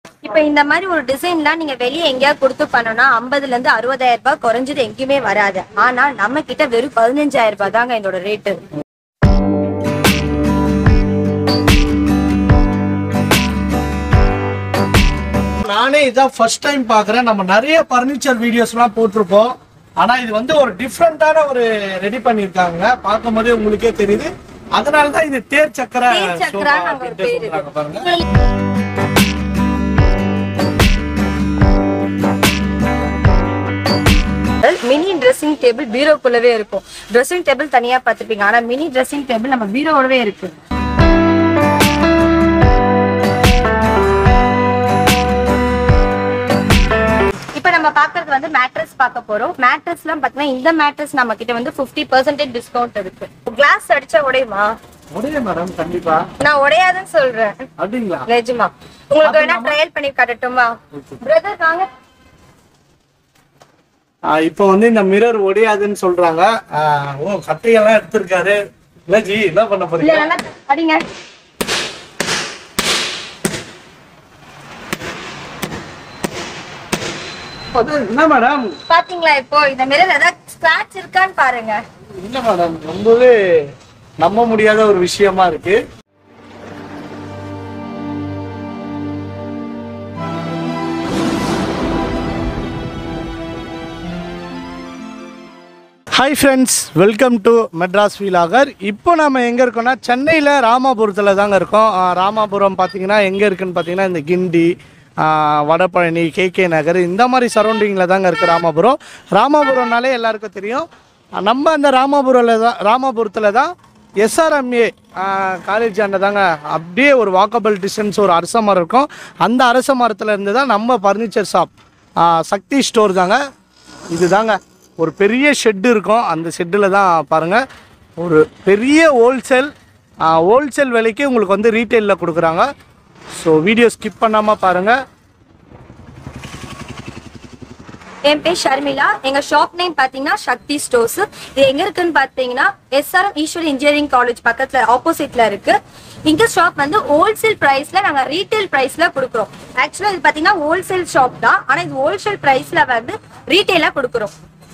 இப்ப இந்த மாதிரி ஒரு டிசைன்லாம் நீங்க வெளியே எங்கேயாவது கொடுத்து பண்ணோம்னா ஐம்பதுல இருந்து அறுபதாயிரம் ரூபாய் குறைஞ்சது எங்கேயுமே வராது ஆனா நம்ம கிட்ட வெறும் பதினஞ்சாயிரம் ரூபாய் தாங்க இதோட ரேட்டு நானே இதான் ஃபர்ஸ்ட் டைம் பார்க்குறேன் நம்ம நிறைய ஃபர்னிச்சர் வீடியோஸ்லாம் போட்டிருப்போம் ஆனா இது வந்து ஒரு டிஃப்ரெண்டான ஒரு ரெடி பண்ணியிருக்காங்க பார்க்கும்போதே உங்களுக்கே தெரியுது அதனால தான் இது தேர் சக்கர தேர் சக்கரா சோஃபா நாங்க ஒரு அப்படின்ட்டு பேரு. சொல்றாங்க பாருங்க மினி ட்ரெஸ்ஸிங் டேபிள் பீரோக்குள்ளவே இருக்கும் ட்ரெஸ்ஸிங் டேபிள் தனியா பார்த்திருப்பீங்க ஆனா மினி ட்ரெஸ்ஸிங் டேபிள் நம்ம பீரோவோடவே இருக்கு இப்ப நம்ம பாக்குறது வந்து மேட்ரஸ் பார்க்க போறோம் மேட்ரஸ்லாம் பாத்தீங்கன்னா இந்த மேட்ரஸ் நம்ம கிட்ட வந்து 50% பர்சன்டேஜ் டிஸ்கவுண்ட் இருக்கு கிளாஸ் அடிச்சா உடையுமா முடியும் மேடம் கண்டிப்பா நான் உடையாதுன்னு சொல்றேன் அப்படிங்களா நிஜமா உங்களுக்கு வேணா ட்ரையல் பண்ணி காட்டட்டுமா பிரதர் வாங்க ஆ, இப்போ வந்து இந்த மிரர் ஒடையாதுன்னு சொல்றாங்க ஆ, ஓ கட்டையெல்லாம் எடுத்திருக்காரு இல்ல ஜி என்ன பண்ண இல்ல போறீங்க நல்லா அடிங்க அது என்ன மேடம் பாத்தீங்களா இப்போ இந்த மிரர் ஏதாவது ஸ்கிராட்ச் இருக்கான்னு பாருங்க இல்ல மேடம் ரொம்பவே நம்ப முடியாத ஒரு விஷயமா இருக்கு hi friends welcome to Madras vlogger இப்போ நம்ம எங்கே இருக்கோம்னா சென்னையில் ராமாபுரத்தில் தாங்க இருக்கோம் ஆ, ராமாபுரம் பார்த்தீங்கன்னா எங்கே இருக்குன்னு பார்த்தீங்கன்னா இந்த கிண்டி ஆ, வடபழனி கேகே நகர் இந்த மாதிரி சரௌண்டிங்கில் தாங்க இருக்குது ராமாபுரம் ராமாபுரம்னாலே எல்லாருக்கும் தெரியும் ஆ, நம்ம அந்த ராமாபுரத்தில் தான் ராமாபுரத்தில் தான் எஸ்ஆர்எம்ஏ காலேஜ் ஆண்ட தாங்க அப்படியே ஒரு வாக்கபிள் டிஸ்டன்ஸ் ஒரு அரச மரம் இருக்கும் அந்த அரச மரத்தில் இருந்து தான் நம்ம ஃபர்னிச்சர் ஷாப் சக்தி ஸ்டோர் தாங்க இதுதாங்க ஒரு பெரிய ஷெட்டு இருக்கும் அந்த ஷெட்டில் தான் பாருங்கள் ஒரு பெரிய ஹோல்சேல் ஹோல்சேல் விலைக்கு உங்களுக்கு வந்து ரீட்டெயிலில் கொடுக்குறாங்க ஸோ வீடியோ ஸ்கிப் பண்ணாமல் பாருங்கள் என் பேர் ஷர்மிளா எங்க ஷாப் நேம் பாத்தீங்கன்னா சக்தி ஸ்டோர்ஸ் இது எங்க இருக்குன்னு பாத்தீங்கன்னா எஸ்ஆர்எம் ஈஸ்வரி இன்ஜினியரிங் காலேஜ் பக்கத்துல ஆப்போசிட்ல இருக்கு இந்த ஷாப் வந்து ஹோல்சேல் பிரைஸ்ல நாங்க ரீட்டைல் பிரைஸ்ல கொடுக்குறோம் ஆக்சுவலா இது பாத்தீங்கன்னா ஹோல்சேல் ஷாப் தான் ஆனா இது ஹோல்சேல் பிரைஸ்ல வந்து ரீட்டைலா கொடுக்குறோம்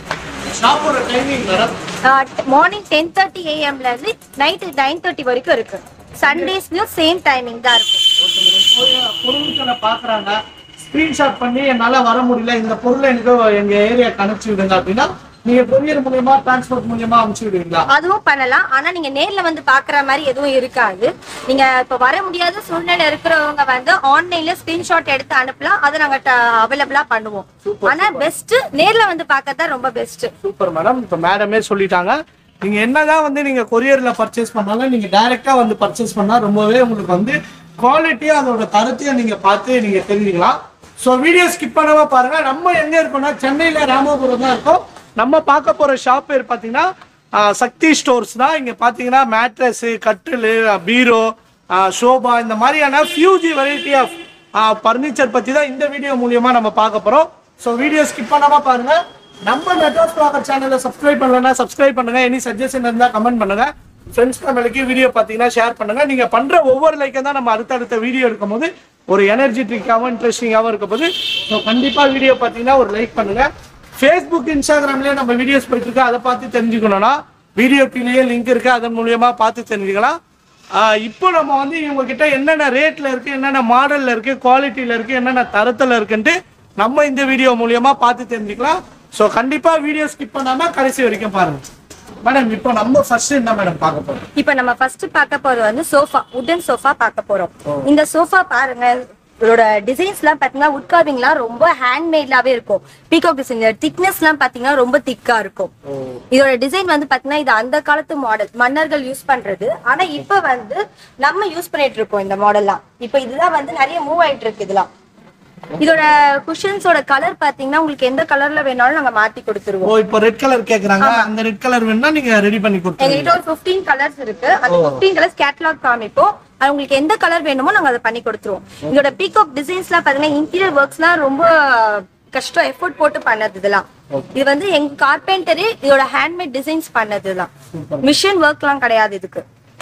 ஷாப்போட timing madam morning ten thirty ஏஎம்ல இருந்து நைட் நைன் தேர்ட்டி வரைக்கும் இருக்கு சண்டேஸ்லயும் சேம் டைமிங் தான் இருக்கும் பொருட்களை பார்க்குறாங்க ஸ்க்ரீன்ஷாட் பண்ணி என்னால் வர முடியல இந்த பொருளை எனக்கு எங்கள் ஏரியாக்கு அனுப்பிச்சி விடுங்க அப்படின்னா நீங்கள் கொரியர் மூலியமா டிரான்ஸ்போர்ட் மூலியமா அனுப்பிச்சி விடுவீங்களா அதுவும் பண்ணலாம் ஆனா நீங்க நேர்ல வந்து பாக்குற மாதிரி எதுவும் இருக்காது நீங்க இப்ப வர முடியாத சூழ்நிலை இருக்கிறவங்க வந்து ஆன்லைன்ல ஸ்கிரீன்ஷாட் எடுத்து அனுப்பலாம் அதை நாங்க அவைலபிளா பண்ணுவோம் ஆனா பெஸ்ட் நேர்ல வந்து பார்க்கறது ரொம்ப பெஸ்ட் சூப்பர் மேடம் இப்போ மேடமே சொல்லிட்டாங்க நீங்க என்னதான் வந்து நீங்க கொரியர்ல பர்ச்சேஸ் பண்ணாலும் நீங்க டைரக்டா வந்து பர்ச்சேஸ் பண்ணா ரொம்பவே உங்களுக்கு வந்து குவாலிட்டியும் அதோட தரத்தையும் நீங்க பார்த்து நீங்க தெரிஞ்சுக்கலாம் ஸோ வீடியோ ஸ்கிப் பண்ணாம பாருங்க நம்ம எங்க இருக்கோம்னா சென்னையில ராமபுரம் தான் இருக்கோம் நம்ம பார்க்க போற ஷாப் பேர் பார்த்தீங்கன்னா ஆ, சக்தி ஸ்டோர்ஸ் தான் இங்க பார்த்தீங்கன்னா மேட்ரஸ் கட்டில் பீரோ ஷோபா இந்த மாதிரியான ஃபியூஜி வெரைட்டி ஆஃப் ஃபர்னிச்சர் பத்தி தான் இந்த வீடியோ மூலியமா நம்ம பார்க்க போறோம் ஸோ வீடியோ ஸ்கிப் பண்ணாம பாருங்க நம்ம நெட்வொர்க் ப்ளாகர் சேனலை சப்ஸ்கிரைப் பண்ணலன்னா சப்ஸ்கிரைப் பண்ணுங்க எனி சஜஷன் இருந்தா கமெண்ட் பண்ணுங்க ஃப்ரெண்ட்ஸ் ஃபேமிலிக்கு வீடியோ பார்த்தீங்கன்னா ஷேர் பண்ணுங்க நீங்க பண்ற ஒவ்வொரு லைக்கும் தான் நம்ம அடுத்தடுத்த வீடியோ எடுக்கும்போது ஒரு எனர்ஜெட்டிக்காகவும் இன்ட்ரெஸ்டிங்காகவும் இருக்க போது ஸோ கண்டிப்பா வீடியோ பார்த்தீங்கன்னா ஒரு லைக் பண்ணுங்க ஃபேஸ்புக் இன்ஸ்டாகிராம்லயே நம்ம வீடியோஸ் போயிட்டு இருக்கு அதை பார்த்து தெரிஞ்சுக்கணும்னா வீடியோ கீழேயே லிங்க் இருக்கு அதன் மூலியமா பார்த்து தெரிஞ்சுக்கலாம் ஆஹ் இப்போ நம்ம வந்து இவங்க கிட்ட என்னென்ன ரேட்ல இருக்கு என்னென்ன மாடல்ல இருக்கு குவாலிட்டியில இருக்கு என்னென்ன தரத்துல இருக்குன்ட்டு நம்ம இந்த வீடியோ மூலியமா பார்த்து தெரிஞ்சுக்கலாம் ஸோ கண்டிப்பா வீடியோ ஸ்கிப் பண்ணாம கடைசி வரைக்கும் பாருங்க மேடம் இப்போ நம்ம ஃபர்ஸ்ட் என்ன மேடம் பார்க்க போறோம் இப்ப நம்ம ஃபர்ஸ்ட் பார்க்க போறது வந்து சோஃபா உட்டன் சோஃபா பார்க்க போறோம் இந்த சோஃபா பாருங்க இதோட டிசைன்ஸ் எல்லாம் பாத்தீங்கன்னா உட் கார்விங்லாம் ரொம்ப ஹேண்ட்மேட்லாவே இருக்கும் பீகாக் டிசைன் திக்னஸ் எல்லாம் பாத்தீங்கன்னா ரொம்ப திக்கா இருக்கும் இதோட டிசைன் வந்து பாத்தீங்கன்னா இது அந்த காலத்து மாடல் மன்னர்கள் யூஸ் பண்றது ஆனா இப்ப வந்து நம்ம யூஸ் பண்ணிட்டு இருக்கோம் இந்த மாடல்லாம் இப்ப இதுதான் வந்து நிறைய மூவ் ஆயிட்டு இருக்கு இதெல்லாம் இதோட குஷன்ஸோட கலர் பாத்தீங்கன்னா உங்களுக்கு எந்த கலர்ல வேணாலும் நாங்க மாத்தி கொடுத்துருவோம் ஓ இப்போ ரெட் கலர் கேக்குறாங்க அந்த ரெட் கலர் வேணும்னா நீங்க ரெடி பண்ணி கொடுத்துருங்க எங்ககிட்ட ஒரு 15 கலர்ஸ் இருக்கு அந்த 15 கலர்ஸ் கேட்டலாக் காமிப்போம் அது உங்களுக்கு எந்த கலர் வேணுமோ நாங்க அதை பண்ணி கொடுத்துருவோம் இதோட பீகாக் டிசைன்ஸ்லாம் பாத்தீங்கன்னா இன்டீரியர் ஒர்க்ஸ்லாம் ரொம்ப கஷ்டம் எஃபோர்ட் போட்டு பண்ணது இதெல்லாம் இது வந்து எங்க கார்பெண்டரே இதோட ஹேண்ட்மேட் டிசைன்ஸ் பண்ணது இதெல்லாம் மிஷின் ஒர்க்லாம் கிடையாது இதுக்கு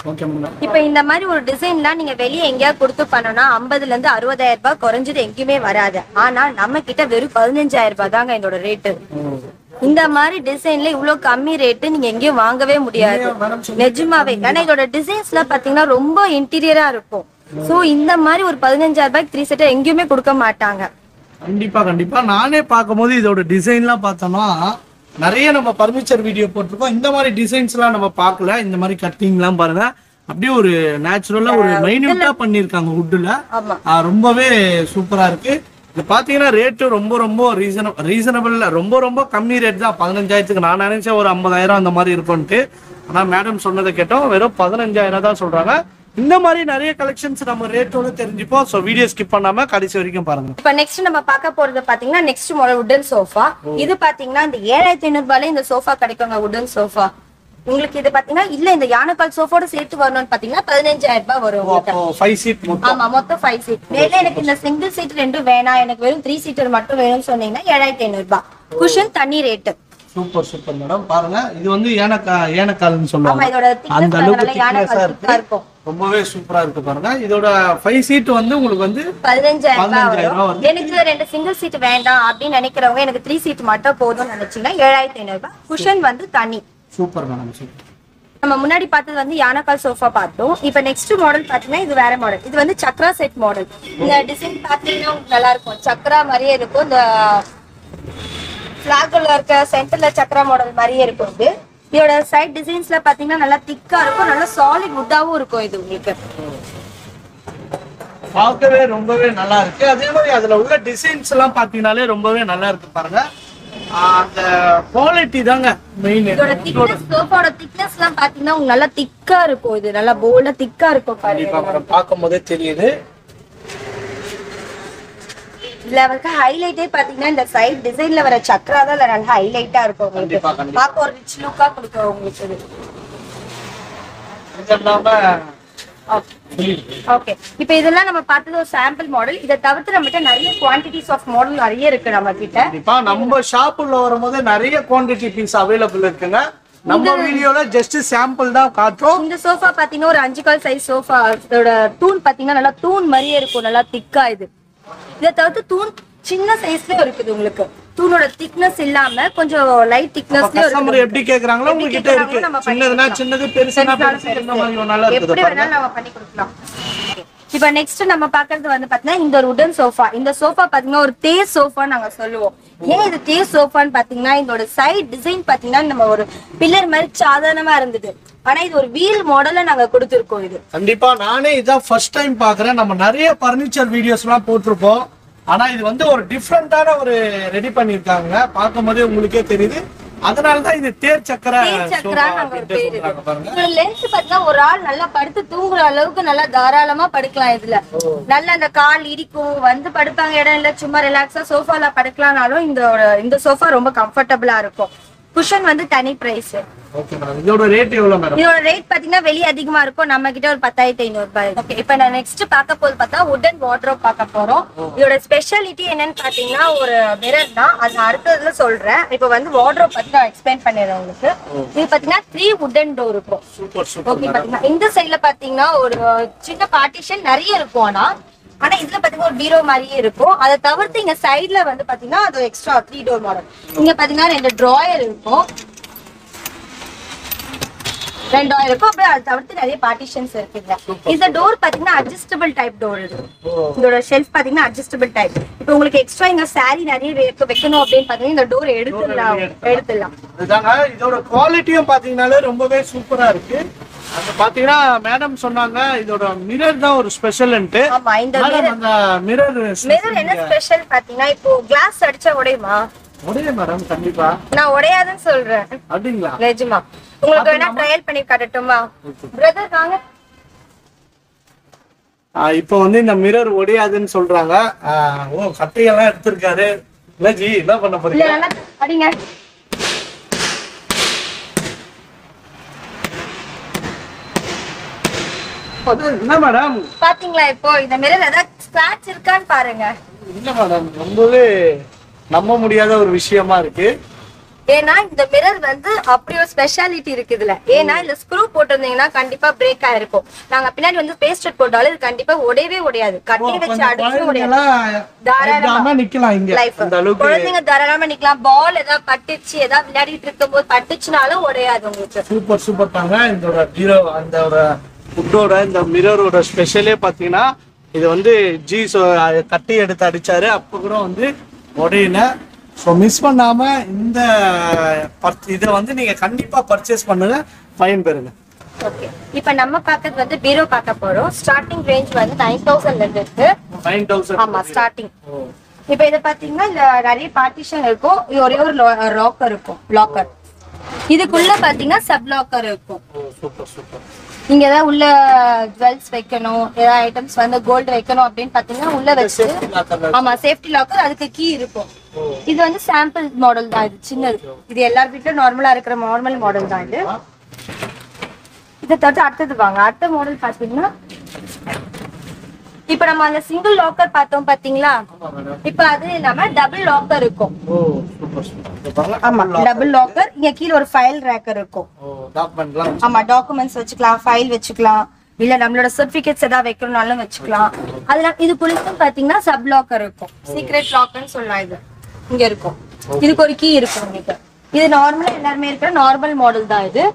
ஓகே மேடம் இப்ப இந்த மாதிரி ஒரு டிசைன்லாம் நீங்க வெளியே எங்கேயாவது கொடுத்து பண்ணோம்னா ஐம்பதுல இருந்து அறுபதாயிரம் ரூபாய் குறைஞ்சது எங்கேயுமே வராது ஆனா நம்ம கிட்ட வெறும் பதினஞ்சாயிரம் ரூபாய் தாங்க இதோட ரேட்டு இந்த மாதிரி டிசைன்ல இவ்வளவு கம்மி ரேட்டு நீங்க எங்கேயும் வாங்கவே முடியாது நிஜமாவே ஏன்னா இதோட டிசைன்ஸ்ல பாத்தீங்கன்னா ரொம்ப இன்டீரியரா இருக்கும் சோ இந்த மாதிரி ஒரு பதினஞ்சாயிரம் ரூபாய்க்கு த்ரீ செட்டர் எங்கேயுமே கொடுக்க மாட்டாங்க கண்டிப்பா கண்டிப்பா நானே பார்க்கும்போது இதோட டிசைன்லாம் பார்த்தோம்னா நிறைய நம்ம பர்னிச்சர் வீடியோ போட்டிருக்கோம் இந்த மாதிரி டிசைன்ஸ்லாம் நம்ம பார்க்கல இந்த மாதிரி கட்டிங்லாம் பாருங்க அப்படியே ஒரு நேச்சுரலா ஒரு மைன்யூட்டா பண்ணியிருக்காங்க வுட்ல ஆமா ரொம்பவே சூப்பரா இருக்கு இது பாத்தீங்கன்னா ரேட்டு ரொம்ப ரொம்ப ரீசனபிள் ரீசனபிள் ரொம்ப ரொம்ப கம்மி ரேட் தான் பதினஞ்சாயிரத்துக்கு நான் நினைச்சேன் ஒரு ஐம்பதாயிரம் அந்த மாதிரி இருக்கும்ட்டு ஆனா மேடம் சொன்னதை கேட்டோம் வெறும் பதினஞ்சாயிரம் தான் சொல்றாங்க இந்த மாதிரி நிறைய கலெக்ஷன்ஸ் நம்ம ரேட்டோட தெரிஞ்சுப்போம் ஸோ வீடியோ ஸ்கிப் பண்ணாம கடைசி வரைக்கும் பாருங்க இப்ப நெக்ஸ்ட் நம்ம பார்க்க போறது பாத்தீங்கன்னா நெக்ஸ்ட் மாடல் உடன் சோஃபா இது பாத்தீங்கன்னா இந்த ஏழாயிரத்தி ஐநூறு ரூபாயில இந்த சோஃபா கிடைக்குங்க உடன் சோஃபா உங்களுக்கு இது பாத்தீங்கன்னா இல்ல இந்த யானைக்கால் சோஃபாவோட சேர்த்து வரணும்னு பாத்தீங்கன்னா பதினஞ்சாயிரம் ரூபாய் வரும் உங்களுக்கு. அப்போ ஃபைவ் சீட் மொத்தம் ஆமா மொத்தம் ஃபைவ் சீட் மேல எனக்கு இந்த சிங்கிள் சீட் ரெண்டும் வேணாம் எனக்கு வெறும் த்ரீ சீட்டர் மட்டும் வேணும்னு சொன்னீங்கன்னா ஏழாயிரத்தி ஐநூறு ரூபாய் குஷன் தனி ரேட்டு சூப்பர் சூப்பர் மேடம் பாருங்க இது வந்து ஏனக்கா ஏனக்கால்னு ஆமா சொல்லுவாங்க இதோட அந்த திக்னஸ் அளவுக்கு அதனால யானைக்கால் thickness-ஆ திக்கா இருக்கும் ரொம்பவே சூப்பரா இருக்கு பாருங்க இதோட ஃபைவ் சீட் வந்து உங்களுக்கு வந்து பதினஞ்சாயிரம் ரூபாய் பதினஞ்சாயிரம் ரூபாய் வரும் எனக்கு ரெண்டு சிங்கிள் சீட் வேண்டாம் அப்படின்னு நினைக்கிறவங்க எனக்கு த்ரீ சீட் மட்டும் போதும்னு நினைச்சீங்கன்னா ஏழாயிரத்தி ஐநூறு ரூபாய் குஷன் வந்து தனி சூப்பர் மேடம் சூப்பர் நம்ம முன்னாடி பார்த்தது வந்து யானைக்கால் சோஃபா பார்த்தோம் இப்போ நெக்ஸ்ட் மாடல் பார்த்தீங்கன்னா இது வேற மாடல் இது வந்து சக்ரா செட் மாடல் இந்த டிசைன் பார்த்தீங்கன்னா உங்களுக்கு நல்லா இருக்கும் சக்ரா மாதிரியே இருக்கும் இந்த ஃபிளாக்ல இருக்க சென்டர்ல சக்ரா மாடல் மாதிரியே இருக்கும் இது இதோட சைட் டிசைன்ஸ்ல பாத்தீங்கன்னா நல்லா திக்கா இருக்கும் நல்லா சாலிட் வுட்டாவும் இருக்கும் இது உங்களுக்கு பார்க்கவே ரொம்பவே நல்லா இருக்கு அதே மாதிரி அதுல உள்ள டிசைன்ஸ் எல்லாம் பாத்தீங்கன்னாலே ரொம்பவே நல்லா இருக்கு பாருங்க ஆஹ் அந்த குவாலிட்டி தாங்க மெயின் இதோட திக்னஸ் சோஃபாவோட திக்னஸ் எல்லாம் பாத்தீங்கன்னா உங்களுக்கு நல்லா திக்கா இருக்கும் இது நல்லா போல்டா திக்கா இருக்கும் பாருங்க பார்க்கும் போதே தெரியுது இதுல இருக்க ஹைலைட்டே பாத்தீங்கன்னா இந்த சைட் டிசைன்ல வர சக்கரா தான் இதுல நல்லா ஹைலைட்டா இருக்கும் உங்களுக்கு கண்டிப்பா, கண்டிப்பா. பார்க்க ஒரு ரிச் லுக்கா கொடுக்கும் உங்களுக்கு இது இது இல்லாம ஓகே இப்போ இதெல்லாம் நம்ம பார்த்தது ஒரு சாம்பிள் மாடல் இதை தவிர்த்து நம்மகிட்ட நிறைய குவான்டிட்டிஸ் ஆஃப் மாடல் நிறைய இருக்கு நம்ம கிட்ட கண்டிப்பா நம்ம ஷாப்புள்ள வரும்போது நிறைய குவாண்டிட்டி பீஸ் அவைலபிள் இருக்குங்க நம்ம வீடியோல ஜஸ்ட் சாம்பிள் தான் காட்டுறோம் இந்த சோஃபா பாத்தீங்கன்னா ஒரு அஞ்சு கால் சைஸ் சோஃபா இதோட தூண் பாத்தீங்கன்னா நல்லா தூண் மாதிரியே இருக்கும் நல்லா திக்கா இது இதை தவிர்த்து தூண் சின்ன சைஸ்லயும் இருக்குது உங்களுக்கு தூணோட திக்னஸ் இல்லாம கொஞ்சம் லைட் திக்னஸ்லயும் கஸ்டமர் இருக்கு எப்படி கேக்குறாங்களோ எப்படி உங்ககிட்ட இருக்கு கேக்குறாங்களோ நம்ம பண்ணி சின்னதுனா கொடுக்கலாம். சின்னது பெருசுனா பெருசாலும் பெருசு இந்த பெருசு. மாதிரி நல்லா இருக்குது எப்படி பாருங்க வேணாலும் நம்ம பண்ணி கொடுக்கலாம் இப்ப நெக்ஸ்ட் நம்ம பாக்குறது வந்து பாத்தீங்கன்னா இந்த ஒரு உடன் சோஃபா இந்த சோஃபா பாத்தீங்கன்னா ஒரு தே சோஃபா நாங்க சொல்லுவோம் ஏன் இது தே சோஃபான்னு பாத்தீங்கன்னா இதோட சைட் டிசைன் பாத்தீங்கன்னா நம்ம ஒரு பில்லர் மாதிரி சாதாரணமா இருந்தது ஆனா இது ஒரு வீல் மாடல்ல நாங்க கொடுத்திருக்கோம் இது கண்டிப்பா நானே இதான் ஃபர்ஸ்ட் டைம் பாக்குறேன் நம்ம நிறைய பர்னிச்சர் வீடியோஸ் எல்லாம் போட்டிருப்போம் ஆனா இது வந்து ஒரு டிஃப்ரெண்டான ஒரு ரெடி பண்ணிருக்காங்க பார்க்கும் போதே உங்களுக்கே தெரியுது அதனாலதான் இது தேர் சக்கர தேர் சக்கரா sofa நாங்க ஒரு அப்படின்ட்டு பேர் சொல்றாங்க பாருங்க இதோட லென்த் பாத்தீங்கன்னா ஒரு ஆள் நல்லா படுத்து தூங்குற அளவுக்கு நல்லா தாராளமா படுக்கலாம் இதுல நல்லா அந்த கால் இடிக்கும் வந்து படுப்பாங்க இடம் இல்ல சும்மா ரிலாக்ஸா சோஃபால படுக்கலாம்னாலும் இந்த இந்த சோஃபா ரொம்ப கம்ஃபர்டபுளா இருக்கும் குஷன் வந்து தனி பிரைஸ் ஓகே மேடம் இதோட ரேட் எவ்வளவு மேடம் இதோட ரேட் பாத்தீங்கன்னா வெளிய அதிகமா இருக்கும் நம்ம கிட்ட ஒரு பத்தாயிரத்தி ஐநூறு ரூபாய் ஓகே இப்ப நான் நெக்ஸ்ட் பார்க்க போது பார்த்தா உடன் வார்ட்ரோப் பார்க்க போறோம் இதோட ஸ்பெஷாலிட்டி என்னன்னு பாத்தீங்கன்னா ஒரு மிரர் தான் அது நான் அடுத்ததுல சொல்றேன் இப்ப வந்து வார்ட்ரோப் பத்தி நான் எக்ஸ்பிளைன் பண்ணிடுறேன் உங்களுக்கு இது பாத்தீங்கன்னா த்ரீ உடன் டோர் இருக்கும் சூப்பர் சூப்பர் ஓகே பாத்தீங்கன்னா இந்த சைடுல பாத்தீங்கன்னா ஒரு சின்ன பார்ட்டிஷன் நிறைய இருக்கும் ஆனா ஆனா இதுல பாத்தீங்கன்னா ஒரு பீரோ மாதிரியே இருக்கும் அதை தவிர்த்து இங்க சைடுல வந்து பாத்தீங்கன்னா அது எக்ஸ்ட்ரா த்ரீ டோர் மாடல் இங்க பாத்தீங்கன்னா ரெண்டு டிராயர் இருக்கும் ரெண்டாயிரம் இருக்கும் அப்படியே அதை தவிர்த்து நிறைய பார்ட்டிஷன்ஸ் இருக்குங்க இந்த டோர் பாத்தீங்கன்னா அட்ஜஸ்டபிள் டைப் டோர் இது இதோட ஷெல்ஃப் பாத்தீங்கன்னா அட்ஜஸ்டபிள் டைப் இப்போ உங்களுக்கு எக்ஸ்ட்ரா இங்க சாரி நிறைய வைக்க- வைக்கணும் அப்படின்னு பாத்தீங்கன்னா இந்த டோர் எடுத்துடலாம் எடுத்துடலாம் இதுதாங்க இதோட குவாலிட்டியும் பாத்தீங்கன்னாலே ரொம்பவே சூப்பரா இருக்கு அது பாத்தீங்கன்னா மேடம் சொன்னாங்க இதோட மிரர் தான் ஒரு ஸ்பெஷல்ன்ட்டு ஆமா இந்த மேடம் அந்த மிரர் மிரர் என்ன ஸ்பெஷல் பாத்தீங்கன்னா இப்போ கிளாஸ் அடிச்சா உடையுமா உடைய மேடம் கண்டிப்பா நான் உடையாதுன்னு சொல்றேன் அப்படிங்களா நிஜமா உங்களுக்கு வேணா ட்ரையல் பண்ணி காட்டட்டுமா பிரதர் வாங்க ஆஹ் இப்போ வந்து இந்த மிரர் ஒடையாதுன்னு சொல்றாங்க ஆஹ் ஓ கட்டையெல்லாம் எடுத்திருக்காரு இல்ல ஜி என்ன பண்ண இல்ல போறீங்க நல்லா அடிங்க அது என்ன மேடம் பாத்தீங்களா இப்போ இந்த மிரர் ஏதாவது ஸ்கிராட்ச் இருக்கான்னு பாருங்க இல்ல மேடம் ரொம்பவே நம்ப முடியாத ஒரு விஷயமா இருக்கு ஏன்னா இந்த மிரர் வந்து அப்படி ஒரு ஸ்பெஷாலிட்டி இருக்கு இதுல ஏன்னா இதுல ஸ்க்ரூ போட்டிருந்தீங்கன்னா கண்டிப்பா பிரேக் ஆயிருக்கும் நாங்க பின்னாடி வந்து பேஸ்டட் போட்டாலும் இது கண்டிப்பா உடையவே உடையாது கட்டி வச்சு அடிச்சும் உடையாது தாராளமா. குழந்தைங்களாம் நிக்கலாம் இங்க லைஃப் அந்த அளவுக்கு குழந்தைங்க தாராளமா நிக்கலாம் பால் ஏதாவது பட்டுச்சு ஏதாவது விளையாடிட்டு இருக்கும் போது பட்டுச்சுனாலும் உடையாது உங்களுக்கு சூப்பர் சூப்பர் தாங்க இந்த பீரோ அந்த ஒரு ஃபுட்டோட இந்த மிரரோட ஸ்பெஷலே பார்த்தீங்கன்னா இது வந்து ஜீஸ் கட்டி எடுத்து அடிச்சாரு அப்போ கூட வந்து உடையல ஸோ மிஸ் பண்ணாம இந்த பர்ச் இதை வந்து நீங்க கண்டிப்பா பர்ச்சேஸ் பண்ணுங்க பயன் பெறுங்க ஓகே இப்ப நம்ம பாக்கிறது வந்து பீரோ பார்க்க போறோம் ஸ்டார்டிங் ரேஞ்ச் வந்து நைன் தௌசண்ட்ல இருந்து இருக்கு நைன் தௌசண்ட் ஆமா ஸ்டார்டிங் இப்ப இத பாத்தீங்கன்னா இந்த நிறைய பார்ட்டிஷன் இருக்கும் இது ஒரே ஒரு லாக்கர் இருக்கும் லாக்கர் இதுக்குள்ள பாத்தீங்கன்னா சப் லாக்கர் இருக்கும் சூப்பர் சூப்பர் நீங்க ஏதாவது உள்ள ஜுவல்ஸ் வைக்கணும் ஏதாவது ஐட்டம்ஸ் வந்து கோல்டு வைக்கணும் அப்படின்னு பாத்தீங்கன்னா உள்ள வச்சு ஆமா சேஃப்டி லாக்கர் அதுக்கு கீ இருக்கும் இது வந்து சாம்பிள் மாடல் தான் இது சின்னது இது எல்லார் வீட்லயும் நார்மலா இருக்கிற நார்மல் மாடல் தான் இது இதை தவிர்த்து அடுத்தது வாங்க அடுத்த மாடல் பாத்தீங்கன்னா இப்ப நம்ம அந்த சிங்கிள் லாக்கர் பார்த்தோம் பாத்தீங்களா இப்ப அது இல்லாம டபுள் லாக்கர் இருக்கும் ஓ சூப்பர் சூப்பர் ஆமா டபுள் லாக்கர் இங்க கீழ ஒரு ஃபைல் ரேக்கர் இருக்கும் ஓ டாக்குமெண்ட்லாம் ஆமா டாக்குமெண்ட்ஸ் வச்சுக்கலாம் ஃபைல் வச்சுக்கலாம் இல்ல நம்மளோட சர்டிபிகேட்ஸ் ஏதாவது வைக்கணும்னாலும் வச்சுக்கலாம் அதுல இது குளிக்கும் பாத்தீங்கன்னா சப் லாக்கர் இருக்கும் சீக்ரெட் லாக்கர்னு சொல்லலாம் இது இங்க இருக்கும் இதுக்கு ஒரு கீ இருக்கும் உங்களுக்கு இது நார்மலா எல்லாருமே இருக்கிற நார்மல் மாடல் தான் இது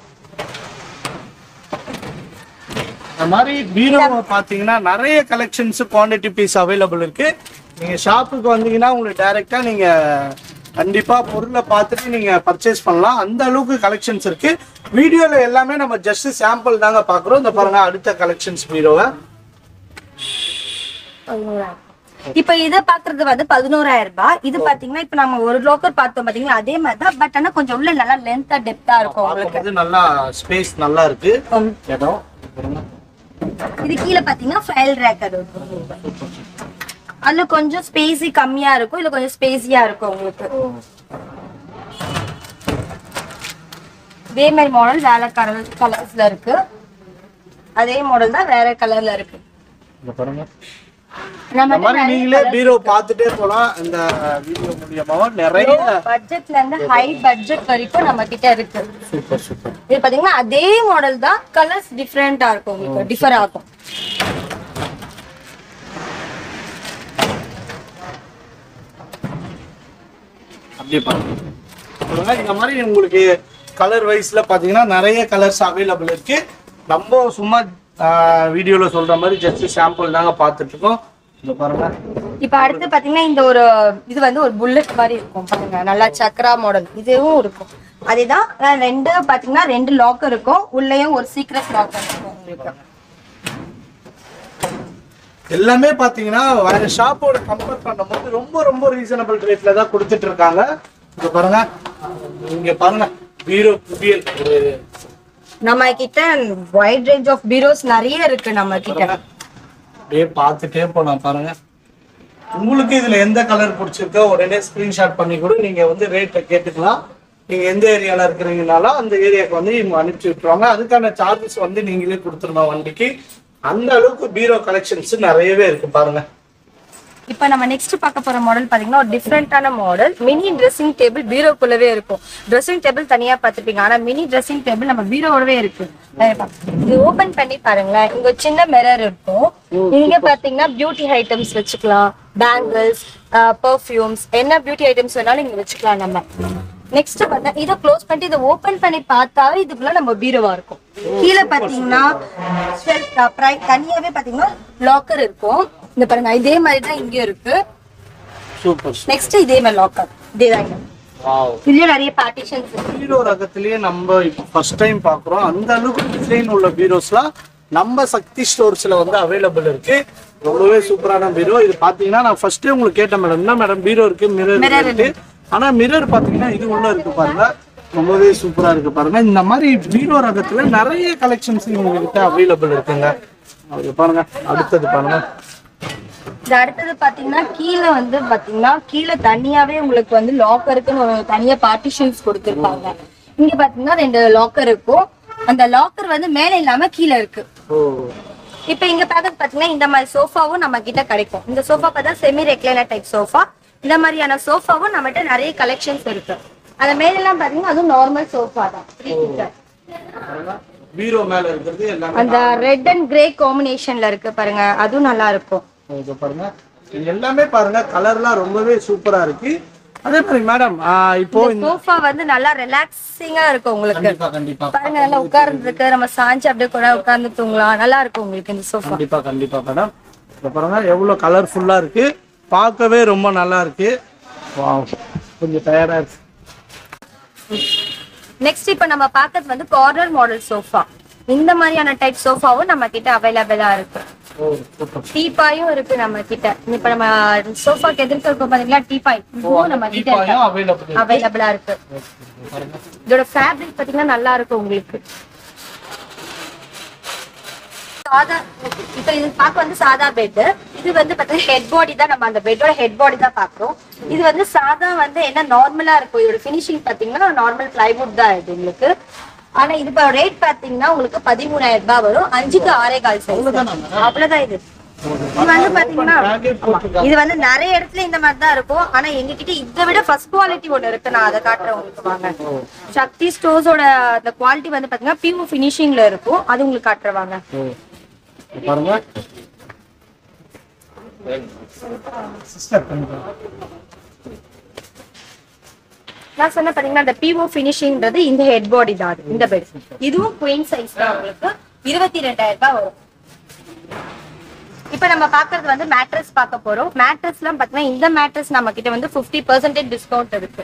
இந்த மாதிரி பீரோ பாத்தீங்கன்னா நிறைய கலெக்ஷன்ஸ் குவாண்டிட்டி பீஸ் அவைலபிள் இருக்கு நீங்க ஷாப்புக்கு வந்தீங்கன்னா உங்களுக்கு டைரக்டா நீங்க கண்டிப்பா பொருளை பார்த்துட்டு நீங்க பர்ச்சேஸ் பண்ணலாம் அந்த அளவுக்கு கலெக்ஷன்ஸ் இருக்கு வீடியோல எல்லாமே நம்ம ஜஸ்ட் சாம்பிள் தாங்க பாக்குறோம் இந்த பாருங்க அடுத்த கலெக்ஷன்ஸ் பீரோவை பதினோராயிரம். இப்ப இத பாக்குறது வந்து பதினோராயிரம் ரூபாய் இது பாத்தீங்கன்னா இப்ப நம்ம ஒரு லோக்கர் பார்த்தோம் பாத்தீங்களா அதே மாதிரி தான் பட் ஆனா கொஞ்சம் உள்ள நல்லா லென்த்தா டெப்தா இருக்கும் உங்களுக்கு பார்க்கும்போது நல்லா ஸ்பேஸ் நல்லா இருக்கு உம். இடம் பாருங்க. இது கீழே பாத்தீங்கன்னா ஃபைல் ரேக்கர் இருக்கும் அதுல கொஞ்சம் ஸ்பேசி கம்மியா இருக்கும் இதுல கொஞ்சம் ஸ்பேசியா இருக்கும் உங்களுக்கு இதே மாதிரி மாடல் வேற கலர் கலர்ஸ்ல இருக்கு அதே மாடல் தான் வேற கலர்ல இருக்கு இங்க பாருங்க நம்ம இந்த மாதிரி நீங்களே பீரோ பார்த்துட்டே போலாம் இந்த வீடியோ மூலியமாவும் நிறைய பட்ஜெட்ல இருந்து ஹை பட்ஜெட் வரைக்கும் நம்ம கிட்ட இருக்கு சூப்பர் சூப்பர் இது பாத்தீங்கன்னா அதே மாடல் தான் கலர்ஸ் டிஃப்ரெண்டா இருக்கும் உங்களுக்கு டிஃபர் ஆகும் அப்படியே பாருங்க பாருங்க, இந்த மாதிரி உங்களுக்கு கலர் வைஸ்ல பாத்தீங்கன்னா நிறைய கலர்ஸ் அவைலபிள் இருக்கு நம்ம சும்மா வீடியோல சொல்ற மாதிரி ஜஸ்ட் சாம்பிள் தாங்க பார்த்துட்டு இருக்கோம் இந்த பாருங்க இப்ப அடுத்து பாத்தீங்கன்னா இந்த ஒரு இது வந்து ஒரு புல்லட் மாதிரி இருக்கும் பாருங்க நல்லா சக்ரா மாடல் இதுவும் இருக்கும் அதேதான் ஆனா ரெண்டு பாத்தீங்கன்னா ரெண்டு லாக்கர் இருக்கும் உள்ளேயும் ஒரு சீக்ரெட் லாக்கர் இருக்கும் உங்களுக்கு எல்லாமே பாத்தீங்கன்னா வேற ஷாப்போட கம்பேர் பண்ணும்போது ரொம்ப ரொம்ப ரீசனபிள் ரேட்ல தான் கொடுத்துட்டு இருக்காங்க இங்க பாருங்க இங்க பாருங்க பீரோ குவியல் ஒரு நம்ம கிட்ட வைட் ரேஞ்ச் ஆஃப் பீரோஸ் நிறைய இருக்கு நம்ம கிட்ட அப்படியே பார்த்துட்டே போலாம் பாருங்க உங்களுக்கு இதுல எந்த கலர் பிடிச்சிருக்கோ உடனே ஸ்கிரீன்ஷாட் பண்ணி கூட நீங்க வந்து ரேட்டை கேட்டுக்கலாம் நீங்க எந்த ஏரியால இருக்கிறீங்கனாலும் அந்த ஏரியாவுக்கு வந்து இவங்க அனுப்பிச்சு விட்டுருவாங்க அதுக்கான சார்ஜஸ் வந்து நீங்களே கொடுத்துருணும் வண்டிக்கு அந்த அளவுக்கு பீரோ கலெக்ஷன்ஸ் நிறையவே இருக்கு பாருங்க இப்ப நம்ம நெக்ஸ்ட் பார்க்க போற மாடல் பாத்தீங்கன்னா ஒரு டிஃப்ரெண்டான மாடல் மினி ட்ரெஸ்ஸிங் டேபிள் பீரோக்குள்ளவே இருக்கும் ட்ரெஸ்ஸிங் டேபிள் தனியா பார்த்திருப்பீங்க ஆனா மினி ட்ரெஸ்ஸிங் டேபிள் நம்ம பீரோவோடவே இருக்கு இது ஓபன் பண்ணி பாருங்களேன் இங்க ஒரு சின்ன மிரர் இருக்கும் இங்க பாத்தீங்கன்னா பியூட்டி ஐட்டம்ஸ் வச்சுக்கலாம் பேங்கிள்ஸ் பர்ஃப்யூம்ஸ் என்ன பியூட்டி ஐட்டம்ஸ் வேணாலும் இங்க வச்சுக்கலாம் நம்ம நெக்ஸ்ட் பார்த்தா இதை க்ளோஸ் பண்ணிட்டு இதை ஓபன் பண்ணி பார்த்தாவே இதுக்குள்ள நம்ம பீரோவா இருக்கும் கீழே பாத்தீங்கன்னா shelf, அஹ், pri- தனியாவே பாத்தீங்கன்னா லாக்கர் இருக்கும் இந்த பாருங்க இதே மாதிரி தான் இங்க இருக்கு சூப்பர் நெக்ஸ்ட் இதே மாதிரி லாக்கர் இதே தான் இங்க. வாவ் இதுலயும் நிறைய பார்ட்டிஷன்ஸ் இருக்கு பீரோ ரகத்திலேயே நம்ம இப்போ ஃபர்ஸ்ட் டைம் பார்க்குறோம் அந்த அளவுக்கு டிசைன் உள்ள பீரோஸ்லாம் நம்ம சக்தி ஸ்டோர்ஸ்ல வந்து அவைலபிள் இருக்கு ரொம்பவே சூப்பரான பீரோ இது பாத்தீங்கன்னா நான் ஃபர்ஸ்டே உங்களுக்கு கேட்டேன் மேடம் என்ன மேடம் பீரோ இருக்கு மிரர் இருக்கு ஆனா மிரர் பாத்தீங்கன்னா இது உள்ள இருக்கு பாருங்க ரொம்பவே சூப்பரா இருக்கு பாருங்க இந்த மாதிரி பீரோ ரகத்துல நிறைய கலெக்ஷன்ஸ் உங்ககிட்ட அவைலபிள் இருக்குங்க அது பாருங்க அடுத்தது பாருங்க இது அடுத்தது பாத்தீங்கன்னா கீழே வந்து பாத்தீங்கன்னா கீழே தனியாவே உங்களுக்கு வந்து லாக்கருக்குன்னு ஒரு தனியா பார்ட்டிஷன்ஸ் கொடுத்திருப்பாங்க இங்க பாத்தீங்கன்னா ரெண்டு லாக்கர் இருக்கும் அந்த லாக்கர் வந்து மேல இல்லாம கீழே இருக்கு ஓ இப்ப இங்க பாக்கிறது பாத்தீங்கன்னா இந்த மாதிரி சோஃபாவும் நம்ம கிட்ட கிடைக்கும் இந்த சோஃபா பார்த்தா செமி ரெக்லைனர் டைப் சோஃபா இந்த மாதிரியான சோஃபாவும் நம்மகிட்ட நிறைய கலெக்ஷன்ஸ் இருக்கு அந்த மேலெல்லாம் பாத்தீங்கன்னா அதுவும் நார்மல் சோஃபா தான் த்ரீ சீட்டர் பீரோ மேல இருக்கிறது எல்லாமே அந்த ரெட் அண்ட் கிரே காம்பினேஷன்ல இருக்கு பாருங்க அதுவும் நல்லா இருக்கும் இங்க பாருங்க இது எல்லாமே பாருங்க கலர்லாம் ரொம்பவே சூப்பரா இருக்கு அதே மாதிரி மேடம் இப்போ இந்த சோஃபா வந்து நல்லா ரிலாக்ஸிங்கா இருக்கும் உங்களுக்கு கண்டிப்பா கண்டிப்பா பாருங்க நல்லா உட்கார்ந்துருக்கு நம்ம சாஞ்சு அப்படியே கூட உட்கார்ந்து தூங்கலாம் நல்லா இருக்கும் உங்களுக்கு இந்த சோஃபா கண்டிப்பா கண்டிப்பா மேடம் இப்போ பாருங்க எவ்வளவு கலர்ஃபுல்லா இருக்கு பார்க்கவே ரொம்ப நல்லா இருக்கு வாவ் கொஞ்சம் டயர்டா இருக்கு நெக்ஸ்ட் இப்போ நம்ம பார்க்கறது வந்து கார்னர் மாடல் சோஃபா இந்த மாதிரியான டைப் சோஃபாவும் நம்ம கிட்ட அவைலபிளா இருக்கு ஓ சூப்பர் டீபாயும் இருக்கு நம்ம கிட்ட இப்ப நம்ம சோஃபாக்கு எதிர்க்க இருக்கும் பாத்தீங்களா டீபாய் இதுவும் நம்ம கிட்ட டீப்பாயும் அவைலபிள் அவைலபிளா இருக்கு இதோட ஃபேப்ரிக் பாத்தீங்கன்னா நல்லா இருக்கும் உங்களுக்கு சாதா இப்ப இது பார்க்க வந்து சாதா பெட் இது வந்து பாத்தீங்கன்னா ஹெட் பாடி தான் நம்ம அந்த பெட்டோட ஹெட் பாடி தான் பாக்குறோம் இது வந்து சாதா வந்து என்ன நார்மலா இருக்கும் இதோட ஃபினிஷிங் பாத்தீங்கன்னா நார்மல் பிளைவுட் தான் இது உங்களுக்கு ஆனா இது இப்போ ரேட் பாத்தீங்கன்னா உங்களுக்கு பதிமூணாயிரம் ரூபாய் வரும் அஞ்சுக்கு ஆறே கால் சைஸ் அவ்வளவுதான் இது இது வந்து பாத்தீங்கன்னா இது வந்து நிறைய இடத்துல இந்த மாதிரி தான் இருக்கும் ஆனா எங்க கிட்ட இதை விட ஃபர்ஸ்ட் குவாலிட்டி ஒண்ணு இருக்கு நான் அதை காட்டுறேன் உங்களுக்கு வாங்க சக்தி ஸ்டோர்ஸோட அந்த குவாலிட்டி வந்து பாத்தீங்கன்னா பியூ ஃபினிஷிங்ல இருக்கும் அது உங்களுக்கு காட்டுறவாங்க பாருங்க சிஸ்டர் நான் சொன்ன பாத்தீங்கன்னா அந்த பிஓ ஃபினிஷிங்ன்றது இந்த ஹெட் பாடி தான் அது, இந்த பெட் இதுவும் குயின் சைஸ் தான் உங்களுக்கு இருபத்தி ரெண்டாயிரம் ரூபாய் வரும் இப்ப நம்ம பாக்குறது வந்து மேட்ரஸ் பார்க்க போறோம் மேட்ரஸ்லாம் பாத்தீங்கன்னா இந்த மேட்ரஸ் நம்ம கிட்ட வந்து 50% பர்சன்டேஜ் டிஸ்கவுண்ட் இருக்கு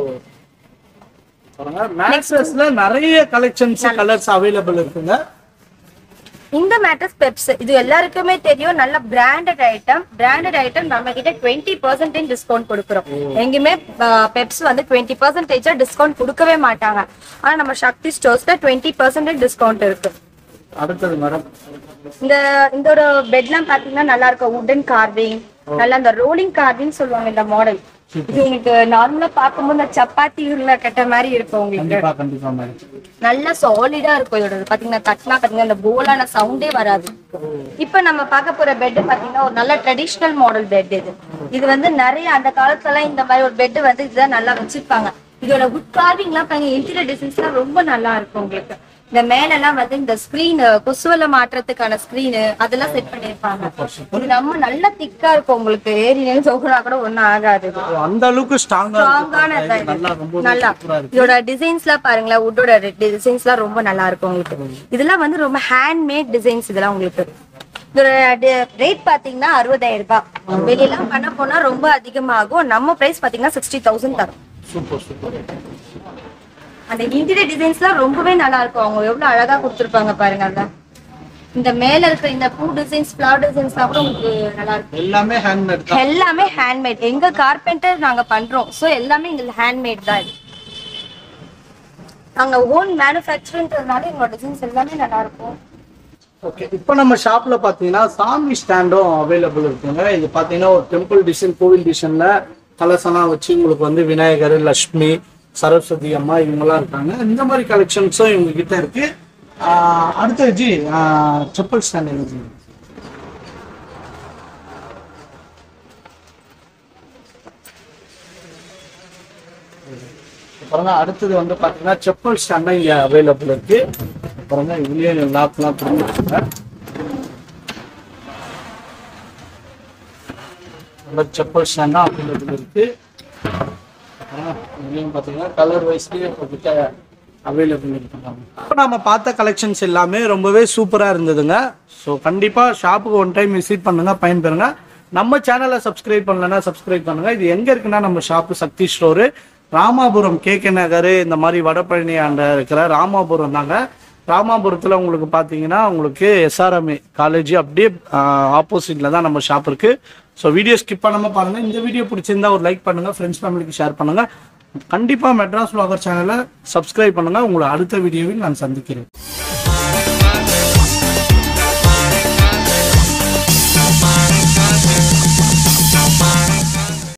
மேக்ஸஸ்ல நிறைய கலெக்ஷன்ஸ் கலர்ஸ் அவைலபிள் இருக்குங்க இந்த மேட்ரஸ் பெப்ஸ் இது எல்லாருக்குமே தெரியும் நல்ல பிராண்டட் ஐட்டம் பிராண்டட் ஐட்டம் நம்ம கிட்ட டுவெண்ட்டி பர்சன்டேஜ் டிஸ்கவுண்ட் கொடுக்குறோம் எங்கேயுமே பெப்ஸ் வந்து டுவெண்ட்டி பர்சன்டேஜா டிஸ்கவுண்ட் கொடுக்கவே மாட்டாங்க ஆனா நம்ம சக்தி ஸ்டோர்ஸ்ல டுவெண்ட்டி பர்சன்டேஜ் டிஸ்கவுண்ட் இருக்கு அடுத்தது மேடம் இந்த இதோட பெட்லாம் பாத்தீங்கன்னா நல்லா இருக்கும் உடன் கார்விங் நல்லா அந்த ரோலிங் கார்விங் சொல்லுவாங்க இந்த மாடல் இது உங்களுக்கு நார்மலா பார்க்கும்போது இந்த சப்பாத்தி உருளை கட்ட மாதிரி இருக்கும் உங்களுக்கு கண்டிப்பா கண்டிப்பா மேடம் நல்ல சாலிடா இருக்கும் இதோட பாத்தீங்கன்னா தட்டினா பாத்தீங்கன்னா இந்த போலான சவுண்டே வராது இப்ப நம்ம பார்க்க போற பெட் பாத்தீங்கன்னா ஒரு நல்ல ட்ரெடிஷ்னல் மாடல் பெட் இது இது வந்து நிறைய அந்த காலத்துல இந்த மாதிரி ஒரு பெட் வந்து இதுதான் நல்லா வச்சிருப்பாங்க இதோட உட் கார்விங் எல்லாம் பாருங்க இன்டீரியர் டிசைன்ஸ் எல்லாம் ரொம்ப நல்லா இருக்கும் உங்களுக்கு இந்த மேல எல்லாம் வந்து இந்த ஸ்கிரீன் கொசுவல மாற்றத்துக்கான ஸ்கிரீன் அதெல்லாம் செட் பண்ணிருப்பாங்க இது நம்ம நல்லா திக்கா இருக்கும் உங்களுக்கு ஏறி நின்று சொகுனா கூட ஒண்ணும் ஆகாது இது. அந்த அளவுக்கு ஸ்ட்ராங்கா ஸ்ட்ராங்கான நல்லா ரொம்ப நல்லா சூப்பரா இருக்கு இதோட டிசைன்ஸ்லாம் பாருங்களேன் உட்டோட டிசைன்ஸ்லாம் ரொம்ப நல்லா இருக்கும் உங்களுக்கு இதெல்லாம் வந்து ரொம்ப ஹேண்ட்மேட் டிசைன்ஸ் இதெல்லாம் உங்களுக்கு இதோட ரேட் பாத்தீங்கன்னா அறுபதாயிரம் ரூபாய் வெளியெல்லாம் பண்ண போனா ரொம்ப அதிகமாகும் நம்ம பிரைஸ் பாத்தீங்கன்னா சிக்ஸ்டி தௌசண்ட் தரும் சூப்பர் சூப்பர் அந்த இன்டீரியர் டிசைன்ஸ்லாம் ரொம்பவே நல்லா இருக்கும் அவங்க எவ்வளவு அழகா கொடுத்துருப்பாங்க பாருங்க அதான் இந்த மேல இருக்கிற இந்த பூ டிசைன்ஸ் ஃபிளவர் டிசைன்ஸ்லாம் கூட உங்களுக்கு நல்லா இருக்கும் எல்லாமே ஹேண்ட்மேட் தான் எல்லாமே ஹேண்ட்மேட் எங்க கார்பெண்டர் நாங்க பண்றோம் சோ எல்லாமே எங்களுக்கு ஹேண்ட்மேட் தான் இது நாங்க ஓன் மேனுஃபேக்சரிங்கிறதுனால எங்களோட டிசைன்ஸ் எல்லாமே நல்லா இருக்கும் ஓகே இப்போ நம்ம ஷாப்ல பாத்தீங்கன்னா சாமி ஸ்டாண்டும் அவைலபிள் இருக்குங்க இது பாத்தீங்கன்னா ஒரு டெம்பிள் டிசைன் கோவில் டிசைன்ல கலசம்லாம் வச்சு உங்களுக்கு வந்து விநாயகர் லட்சுமி சரஸ்வதி அம்மா இவங்கெல்லாம் இருக்காங்க இந்த மாதிரி கலெக்ஷன்ஸும் இவங்க கிட்ட இருக்கு ஆஹ் அடுத்தது ஜி செப்பல் ஸ்டாண்ட் என்ன ஜி பாருங்க அடுத்தது வந்து பாத்தீங்கன்னா செப்பல் ஸ்டாண்டும் இங்க அவைலபிள் இருக்கு பாருங்க இதுலயே லாக்லாம் கொடுத்துருக்காங்க நல்ல செப்பல் ஸ்டாண்டும் அவைலபிள் இருக்கு பாருங்க, இதுலயும் பாத்தீங்கன்னா கலர் வைஸ்லயே உங்ககிட்ட அவைலபிள் இருக்குங்க இப்போ நம்ம பார்த்த கலெக்ஷன்ஸ் எல்லாமே ரொம்பவே சூப்பரா இருந்ததுங்க ஸோ கண்டிப்பா ஷாப்புக்கு ஒன் டைம் விசிட் பண்ணுங்க பயன்பெறுங்க நம்ம சேனலை சப்ஸ்கிரைப் பண்ணலன்னா சப்ஸ்கிரைப் பண்ணுங்க இது எங்க இருக்குன்னா நம்ம ஷாப்பு சக்தி ஸ்டோரு ராமாபுரம் கே கே நகர் இந்த மாதிரி வடபழனி ஆண்ட இருக்கிற ராமாபுரம் தாங்க ராமாபுரத்தில் உங்களுக்கு பார்த்தீங்கன்னா உங்களுக்கு எஸ்ஆர்எம்ஏ காலேஜ் அப்படியே ஆப்போசிட்ல தான் நம்ம ஷாப் இருக்கு ஸோ வீடியோ ஸ்கிப் பண்ணாம பாருங்க இந்த வீடியோ பிடிச்சிருந்தா ஒரு லைக் பண்ணுங்க ஃப்ரெண்ட்ஸ் ஃபேமிலிக்கு ஷேர் பண்ணுங்க கண்டிப்பாக மெட்ராஸ் vlogger சேனலை சப்ஸ்கிரைப் பண்ணுங்க உங்களை அடுத்த வீடியோவில் நான் சந்திக்கிறேன்